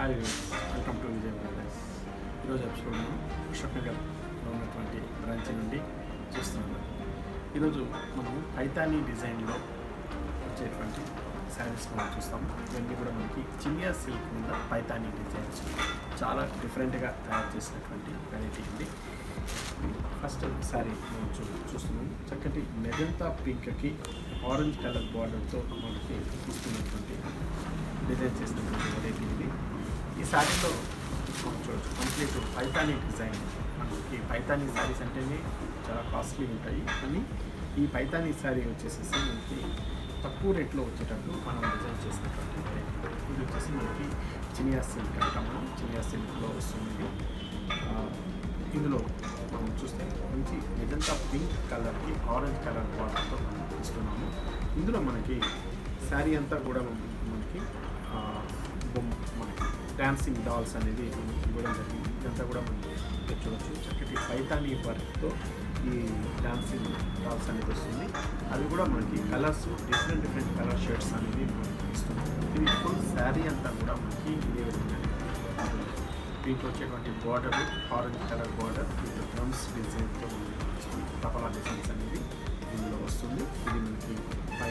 Hi welcome to Vijay brothers ఈరోజు episode మనం అశోక్ నగర్లో ఉన్నటువంటి బ్రాంచ్ నుండి చూస్తున్నాము ఈరోజు మనం పైతానీ డిజైన్లో వచ్చేటువంటి శారీస్ మనం చూస్తాము ఇవన్నీ కూడా మనకి చినియా సిల్క్ మీద పైతానీ డిజైన్స్ చాలా డిఫరెంట్గా తయారు చేసినటువంటి వెరైటీ ఇది ఫస్ట్ శారీ మనం చూ చూస్తున్నాము చక్కటి మెజంతా పింక్కి ఆరెంజ్ కలర్ బార్డర్తో మనకి ఇస్తున్నటువంటి డిజైన్ చేసినటువంటి వెరైటీ ఇది ఈ శారీలో మనం చూడొచ్చు కంప్లీట్ పైతానీ డిజైన్ మనకి పైతానీ శారీస్ అంటేనే చాలా కాస్ట్లీ ఉంటాయి కానీ ఈ పైతానీ శారీ వచ్చేసేసి మనకి తక్కువ రేట్లో వచ్చేటట్టు మనం డిజైన్ చేసినటువంటి వెరైటీ ఇది వచ్చేసి మనకి చినియా సిల్క్ అంటాం మనం చినియా సిల్క్లో వస్తుంది ఇది. ఆ, ఇందులో మనం చూస్తే మంచి నిజంతా పింక్ కలర్కి ఆరెంజ్ కలర్ బార్డర్తో మనం ఇస్తున్నాము ఇందులో మనకి శారీ అంతా కూడా మనకి ఆ, బొమ్మ మనకి డాన్సింగ్ డాల్స్ అనేది మనకి ఇవ్వడం జరిగింది ఇదంతా కూడా మనం ఇక్కడ చూడొచ్చు చక్కటి పైతానీ వర్క్తో ఈ డాన్సింగ్ డాల్స్ అనేది వస్తుంది అది కూడా మనకి colours different different colour shades అనేది మనకి ఇస్తుంది ఇది ఫుల్ శారీ అంతా కూడా మనకి ఇదే విధంగా ఉంటుంది. దీంట్లో వచ్చేటువంటి border orange colour border with drums డిజైన్తో తపలా డిజైన్స్ అనేది ఇందులో వస్తుంది ఇది మనకి పై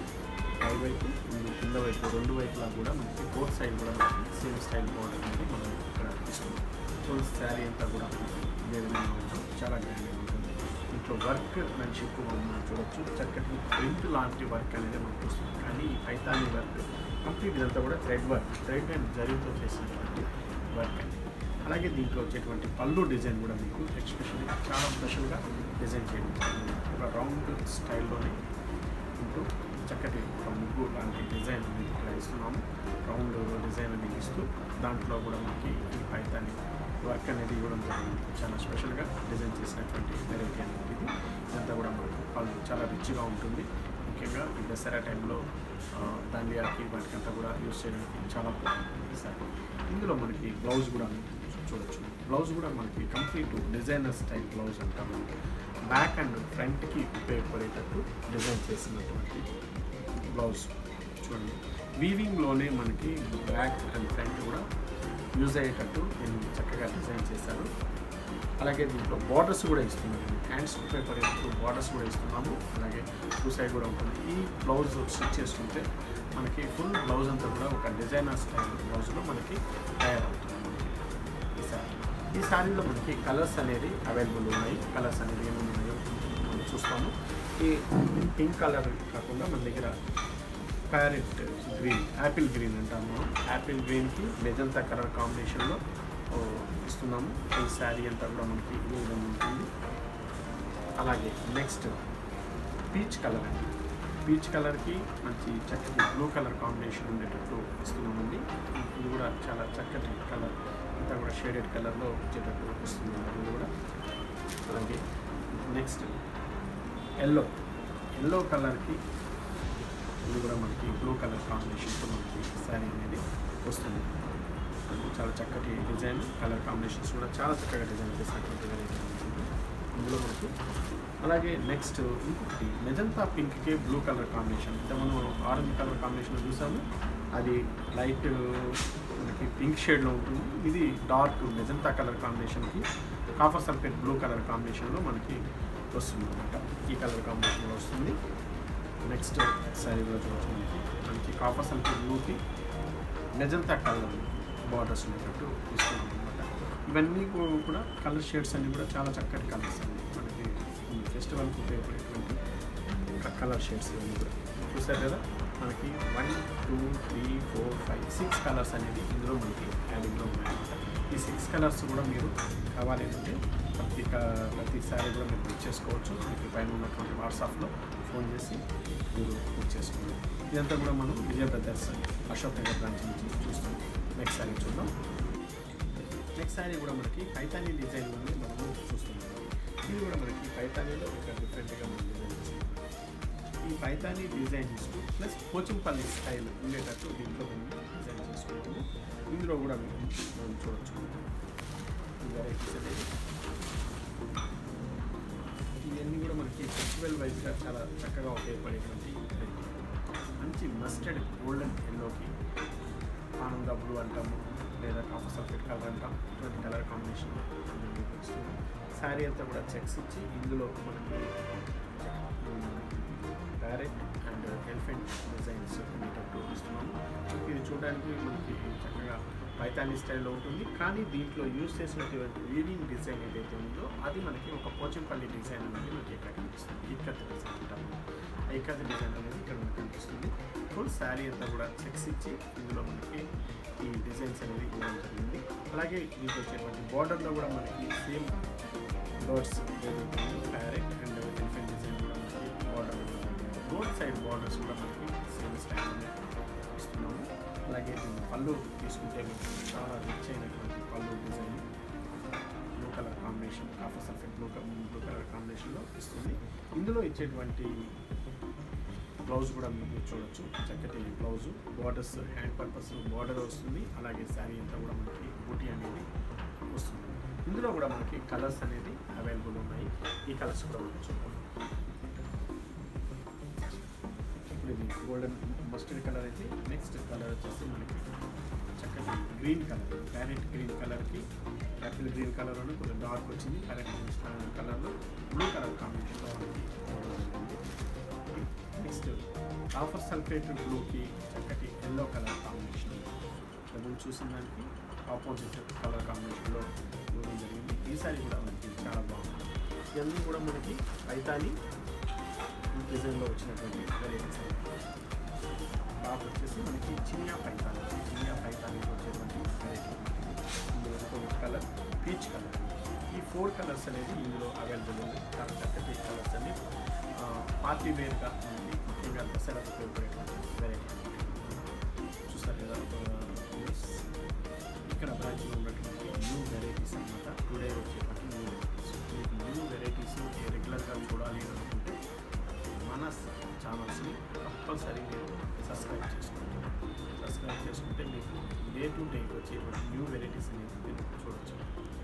పై వైపు ఇది కింద వైపు రెండు వైపులా కూడా మనకి బోత్ సైడ్ కూడా మనకి సేమ్ స్టైల్ బార్డర్ అనేది మనం ఇక్కడ ఇస్తుంది ఫుల్ శారీ అంతా కూడా మనకి ఇదే విధంగా ఉంటుంది చాలా గ్రాండ్గా ఉంటుంది ఇంట్లో వర్క్ మెన్షిప్ మనం చూడొచ్చు చక్కటి ప్రింట్ లాంటి వర్క్ అనేది మనకు వస్తుంది కానీ ఈ పైతానీ వర్క్ కంప్లీట్ ఇదంతా కూడా థ్రెడ్ వర్క్ థ్రెడ్ అండ్ జరీతో చేసినటువంటి వర్క్ అండి అలాగే దీంట్లో వచ్చేటువంటి పళ్ళు డిజైన్ కూడా మీకు ఎక్స్పెషల్లీ చాలా స్పెషల్గా డిజైన్ చేయడం జరిగింది. ఒక రౌండ్ స్టైల్లోనే ఉంటూ చక్కటి ఒక ముగ్గు లాంటి డిజైన్ అనేది ఇక్కడ ఇస్తున్నాము రౌండ్ డిజైన్ అనేది ఇస్తూ దాంట్లో కూడా మనకి ఈ పైతాని వర్క్ అనేది ఇవ్వడం జరిగింది చాలా స్పెషల్గా డిజైన్ చేసినటువంటి వెరైటీ అనేది ఇది ఇదంతా కూడా మనకు పళ్ళు చాలా రిచ్గా ఉంటుంది ముఖ్యంగా ఈ దసరా టైంలో ఆ, దాండియాకి వాటికంతా కూడా యూస్ చేయడానికి చాలా బాగుంటుంది సార్ ఇందులో మనకి బ్లౌజ్ కూడా చూడొచ్చు బ్లౌజ్ కూడా మనకి కంప్లీట్ డిజైనర్ స్టైల్ బ్లౌజ్ అంటాము బ్యాక్ అండ్ ఫ్రంట్కి ఉపయోగపడేటట్టు డిజైన్ చేసినటువంటి బ్లౌజ్ చూడండి వీవింగ్లోనే మనకి బ్యాక్ అండ్ ఫ్రంట్ కూడా యూజ్ అయ్యేటట్టు దీన్ని చక్కగా డిజైన్ చేశారు అలాగే దీంట్లో బార్డర్స్ కూడా ఇస్తున్నాము హ్యాండ్స్ ఉపయోగపడేటట్టు బార్డర్స్ కూడా ఇస్తున్నాము అలాగే టూ సైడ్ కూడా ఉంటుంది ఈ బ్లౌజ్ స్టిచ్ చేసుకుంటే మనకి ఫుల్ బ్లౌజ్ అంతా కూడా ఒక డిజైనర్ స్టైల్ బ్లౌజ్లో మనకి తయారవుతుంది ఈ శారీ ఈ శారీలో మనకి కలర్స్ అనేది అవైలబుల్ ఉన్నాయి కలర్స్ అనేది ఏమేమి ఉన్నాయో మనం చూస్తాము ఈ పింక్ కలర్ కాకుండా మన దగ్గర ప్యారెట్ గ్రీన్ యాపిల్ గ్రీన్ అంటాము యాపిల్ గ్రీన్కి మెజంతా కలర్ కాంబినేషన్లో ఓ, ఇస్తున్నాము ఈ శారీ అంతా కూడా మనకి ఈ విధంగా ఉంటుంది అలాగే నెక్స్ట్ పీచ్ కలర్ అండి పీచ్ కలర్కి మంచి చక్కటి బ్లూ కలర్ కాంబినేషన్ ఉండేటట్టు ఇస్తున్నామండి ఇది కూడా చాలా చక్కటి కలర్ అంతా కూడా షేడెడ్ కలర్లో వచ్చేటట్టు ఇస్తుంది ఇది కూడా అలాగే నెక్స్ట్ ఎల్లో ఎల్లో కలర్కి ఇది కూడా మనకి బ్లూ కలర్ కాంబినేషన్తో మనకి శారీ అనేది వస్తుంది అది చాలా చక్కటి డిజైన్ కలర్ కాంబినేషన్స్ కూడా చాలా చక్కగా డిజైన్ చేసినటువంటి వెరైటీ ఉంటుంది ఇందులో మనకి అలాగే నెక్స్ట్ ఇంకొకటి మెజంతా పింక్కి బ్లూ కలర్ కాంబినేషన్ అంటే మనం ఆరెంజ్ కలర్ కాంబినేషన్ చూసాము అది లైట్ మనకి పింక్ షేడ్లో ఉంటుంది ఇది డార్క్ మెజంతా కలర్ కాంబినేషన్కి కాఫర్ సల్ఫేట్ బ్లూ కలర్ కాంబినేషన్లో మనకి వస్తుంది అనమాట ఈ కలర్ కాంబినేషన్లో వస్తుంది నెక్స్ట్ శారీ కూడా చూడవచ్చు మనకి మనకి కాఫర్ సల్ఫేట్ బ్లూకి మెజంతా కలర్ బార్డర్స్ ఉండేటట్టు ఇస్తున్నాం అనమాట ఇవన్నీ కూ- కూడా కలర్ షేడ్స్ అన్నీ కూడా చాలా చక్కటి కలర్స్ అండి మనకి ఈ ఫెస్టివల్కి ఉపయోగపడేటువంటి కలర్ షేడ్స్ ఇవన్నీ కూడా చూసారు కదా మనకి one two three four five six colours అనేది ఇందులో మనకి యాడింగ్లో ఉన్నాయన్నమాట ఈ సిక్స్ కలర్స్ కూడా మీరు కావాలి అంటే ప్రతి క- ప్రతిసారి కూడా మీరు బుక్ చేసుకోవచ్చు మీకు పైన ఉన్నటువంటి వాట్సాప్లో ఫోన్ చేసి మీరు బుక్ చేసుకోండి ఇదంతా కూడా మనం విజయ బ్రదర్స్ అశోక్ నగర్ బ్రాంచ్ నుంచి చూస్తాం నెక్స్ట్ సారీ చూద్దాం నెక్స్ట్ సారీ కూడా మనకి పైతానీ డిజైన్లోనే మనము చూస్తున్నాం ఇది కూడా మనకి పైతానీలో ఒక డిఫరెంట్గా మనం డిజైన్ చేస్తున్నాం ఈ పైతానీ డిజైన్ ఇస్తూ ప్లస్ పోచంపల్లి స్టైల్ ఉండేటట్టు దీంట్లో మనం డిజైన్ చేసుకుంటాము ఇందులో కూడా మనం మనం చూడొచ్చు ఈ వెరైటీస్ అనేది ఇవన్నీ కూడా మనకి ఫెస్టివల్ వైజ్గా చాలా చక్కగా ఉపయోగపడేటువంటి వెరైటీ మంచి మస్టర్డ్ గోల్డెన్ ఎల్లోకి ఆనంద బ్లూ అంటాము లేదా కాఫర్ సల్ఫేట్ కలర్ అంటాం ఇటువంటి కలర్ కాంబినేషన్ మీకు వస్తుంది శారీ అంతా కూడా చెక్స్ ఇచ్చి ఇందులో మనకి ప్యారెట్ అండ్ ఎలిఫెంట్ డిజైన్స్ ఉండేటట్టు ఇస్తున్నాము మనకి ఇది చూడడానికి మనకి చక్కగా పైతానీ స్టైల్లో ఉంటుంది కానీ దీంట్లో యూజ్ చేసినటువంటి వీవింగ్ డిజైన్ ఏదైతే ఉందో అది మనకి ఒక పోచంపల్లి డిజైన్ అనేది మనకి ఇక్కడ కనిపిస్తుంది ఇక్కత్ డిజైన్ అంటాము ఆ ఇక్కత్ డిజైన్ అనేది ఇక్కడ మనకి కనిపిస్తుంది ఫుల్ శారీ అంతా కూడా చెక్స్ ఇచ్చి ఇందులో మనకి ఈ డిజైన్స్ అనేది ఇవ్వడం జరిగింది అలాగే దీంట్లో వచ్చేటువంటి బార్డర్లో కూడా మనకి same birds parrot and elephant design కూడా మనకి బార్డర్ బోత్ సైడ్ బార్డర్స్ కూడా మనకి సేమ్ స్టైల్ ఇస్తున్నాము అలాగే దీని పళ్ళు తీసుకుంటే మీకు చాలా రిచ్ అయినటువంటి పళ్ళు design blue colour combination copper sulphate blue blue colour కాంబినేషన్లో ఇస్తుంది ఇందులో ఇచ్చేటువంటి బ్లౌజ్ కూడా మీరు చూడొచ్చు చక్కటి blouse borders hand purpose border వస్తుంది అలాగే శారీ అంతా కూడా మనకి బూటీ అనేది వస్తుంది ఇందులో కూడా మనకి కలర్స్ అనేది అవైలబుల్ ఉన్నాయి ఈ కలర్స్ కూడా మనం చూద్దాం ఇప్పుడు ఇది గోల్డెన్ మస్టర్డ్ కలర్ అయితే నెక్స్ట్ కలర్ వచ్చేసి మనకి చక్కటి గ్రీన్ కలర్ ప్యారెట్ గ్రీన్ కలర్కి యాపిల్ గ్రీన్ కలర్ అని కొంచెం డార్క్ వచ్చింది ప్యారెట్ గ్రీన్ కలర్లో బ్లూ కలర్ కాంబినేషన్లో మనకి నెక్స్ట్ కాఫర్ సల్ఫేట్ బ్లూకి చక్కటి ఎల్లో కలర్ కాంబినేషన్ డబ్బులు చూసిన దానికి ఆపోజిట్ కలర్ కాంబినేషన్లో ఇవ్వడం జరిగింది ఈసారి కూడా మనకి చాలా బాగుంది ఇవన్నీ కూడా మనకి పైతాని డిజైన్లో వచ్చినటువంటి వెరైటీస్ టాప్ వచ్చేసి మనకి చినియా పైతాని చినియా పైతానికి వచ్చేటువంటి వెరైటీ ఇందులో ఒక కలర్ పీచ్ కలర్ ఈ ఫోర్ కలర్స్ అనేది ఇందులో అవైలబుల్ ఉంది చాలా చక్కటి కలర్స్ అన్ని పార్టీ వేర్గా ఉంది ముఖ్యంగా దసరాకు ఉపయోగపడేటువంటి వెరైటీ చూస్తారు కదా viewers? ఇక్కడ బ్రాంచ్లో ఉన్నటువంటి న్యూ వెరైటీస్ అన్నమాట టుడే వచ్చేటువంటి న్యూ వెరైటీస్ మీకు న్యూ వెరైటీస్ రెగ్యులర్గా చూడాలి అని అనుకుంటే మన ఛానల్స్ని కంపల్సరీ మీరు సబ్స్క్రైబ్ చేసుకోండి సబ్స్క్రైబ్ చేసుకుంటే మీకు డే టు డే వచ్చేటువంటి న్యూ వెరైటీస్ అనేది మీరు చూడొచ్చు